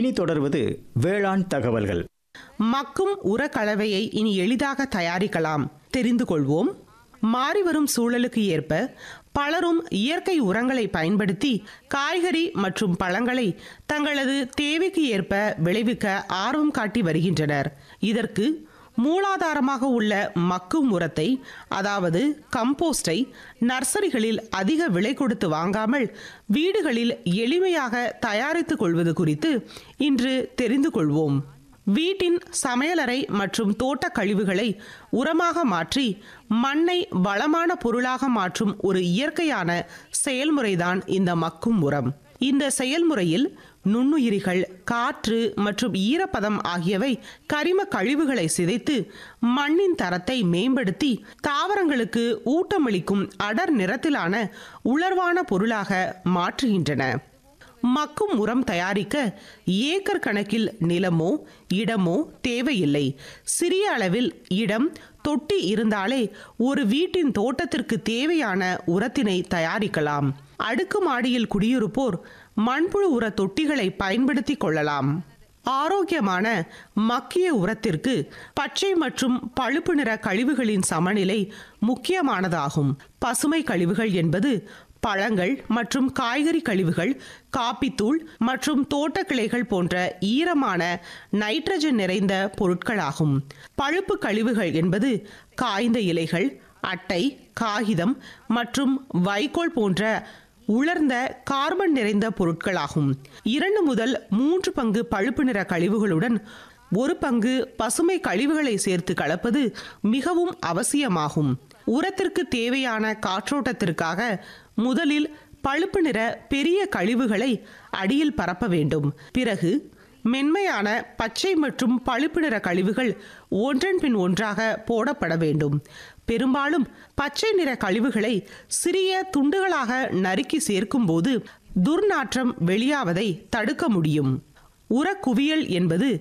இனி தொடர்வது வேளாண் தகவல்கள் மக்கும் உர கலவையை இனி எளிதாக தயாரிக்கலாம் தெரிந்து கொள்வோம் மாறிவரும் சூழலுக்கு ஏற்ப பலரும் இயற்கை உரங்களை பயன்படுத்தி காய்கறி மற்றும் பழங்களை தங்களது தேவைக்கு ஏற்ப விளைவிக்க ஆர்வம் காட்டி வருகின்றனர் இதற்கு மூலாதாரமாக உள்ள மக்கும் உரத்தை அதாவது கம்போஸ்டை நர்சரிகளில் அதிக விலை கொடுத்து வாங்காமல் வீடுகளில் எளிமையாக தயாரித்துக் கொள்வது குறித்து இன்று தெரிந்து கொள்வோம் வீட்டின் சமையலறை மற்றும் தோட்ட கழிவுகளை உரமாக மாற்றி மண்ணை வளமான பொருளாக மாற்றும் ஒரு இயற்கையான செயல்முறைதான் இந்த மக்கும் உரம் இந்த செயல்முறையில் நுண்ணுயிரிகள் காற்று மற்றும் ஈரப்பதம் ஆகியவை கரிம கழிவுகளை சிதைத்து மண்ணின் தரத்தை மேம்படுத்தி தாவரங்களுக்கு ஊட்டமளிக்கும் அடர் நிறத்திலான உலர்வான பொருளாக மாற்றுகின்றன மக்கும் உரம் தயாரிக்க ஏக்கர் கணக்கில் நிலமோ இடமோ தேவையில்லை சிறிய அளவில் இடம் தொட்டி இருந்தாலே ஒரு வீட்டின் தோட்டத்திற்கு தேவையான உரத்தினை தயாரிக்கலாம் அடுக்குமாடியில் குடியிருப்போர் மண்புழு உர தொட்டிகளை பயன்படுத்திக் கொள்ளலாம் ஆரோக்கியமான மக்கிய உரத்திற்கு பச்சை மற்றும் பழுப்பு நிற கழிவுகளின் சமநிலை முக்கியமானதாகும் பசுமை கழிவுகள் என்பது பழங்கள் மற்றும் காய்கறி கழிவுகள் காப்பித்தூள் மற்றும் தோட்டக்கிளைகள் போன்ற ஈரமான நைட்ரஜன் நிறைந்த பொருட்களாகும் பழுப்பு கழிவுகள் என்பது காய்ந்த இலைகள் அட்டை காகிதம் மற்றும் வைக்கோல் போன்ற உலர்ந்த கார்பன் நிறைந்த பொருட்களாகும் இரண்டு முதல் மூன்று பங்கு பழுப்பு நிற கழிவுகளுடன் ஒரு பங்கு பசுமை கழிவுகளை சேர்த்து கலப்பது மிகவும் அவசியமாகும் உரத்திற்கு தேவையான காற்றோட்டத்திற்காக முதலில் பழுப்பு நிற பெரிய கழிவுகளை அடியில் பரப்ப வேண்டும் பிறகு மென்மையான பச்சை மற்றும் பழுப்பு நிற கழிவுகள் ஒன்றன் பின் ஒன்றாக போடப்பட வேண்டும் பெரும்பாலும் பச்சை நிற கழிவுகளை சிறிய துண்டுகளாக நறுக்கி சேர்க்கும்போது துர்நாற்றம் வெளியாவதை தடுக்க முடியும் உரக்குவியல் என்பது